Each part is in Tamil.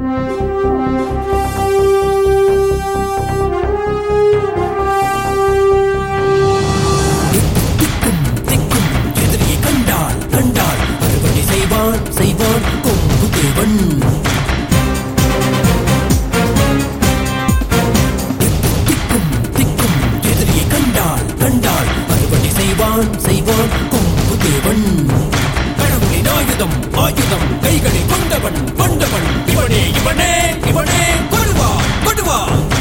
திக்கும் திக்கும் எதிரியை கண்டால் கண்டால் அறுவடை செய்வான் செய்வான் கொம்பு தேவன் திக்கும் திக்கும் எதிரியை கண்டால் கண்டால் அறுவடை செய்வான் செய்வான் கொம்பு தேவன் கடவுளின் ஆயுதம் ஆயுதம் கைகளில் கொண்டவன் கொண்டவன் இவனே இவனே இவனே கொடுவா கொடுவா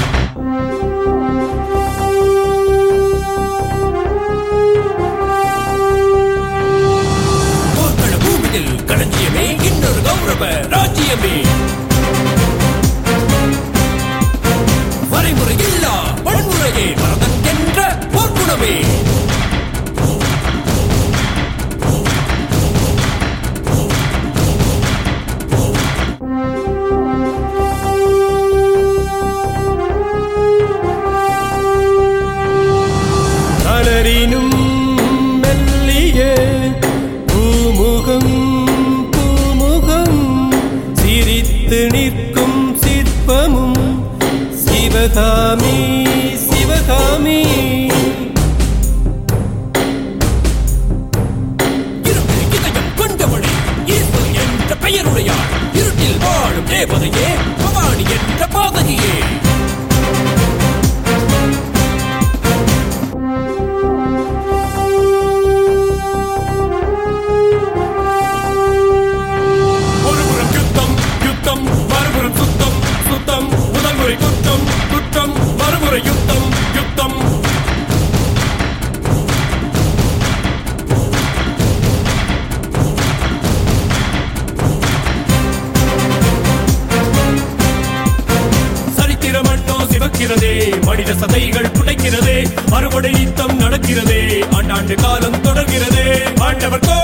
போர்க்கள பூமியில் களஞ்சியமே இன்னொரு கௌரவ ராஜ்யமே வரைமுறை இல்லா வன்முறையே வரதன் என்ற போர்க்குணமே அலரினும் மெல்லிய பூமுகம் பூமுகம் சிரித்து நிற்கும் சிற்பமும் சிவகாமி சிவகாமி இருட்டில் இதயம் கொண்டவளே ஈஸ்வரி என்ற பெயருடையாள் இருட்டில் வாழும் தேவதையே பவானி என்ற பாதகியே ஒருபுறம் யுத்தம் யுத்தம் மறுபுறம் சுத்தம் சுத்தம் முதல் முறை குற்றம் குற்றம் மறுமுறை யுத்தம் யுத்தம் சரித்திரம் மட்டும் சிவக்கிறதே மனித சதைகள் புடைக்கிறதே அறுவடை யுத்தம் நடக்கிறதே ஆண்டாண்டு காலம் தொடர்கிறதே ஆண்டவர் கோ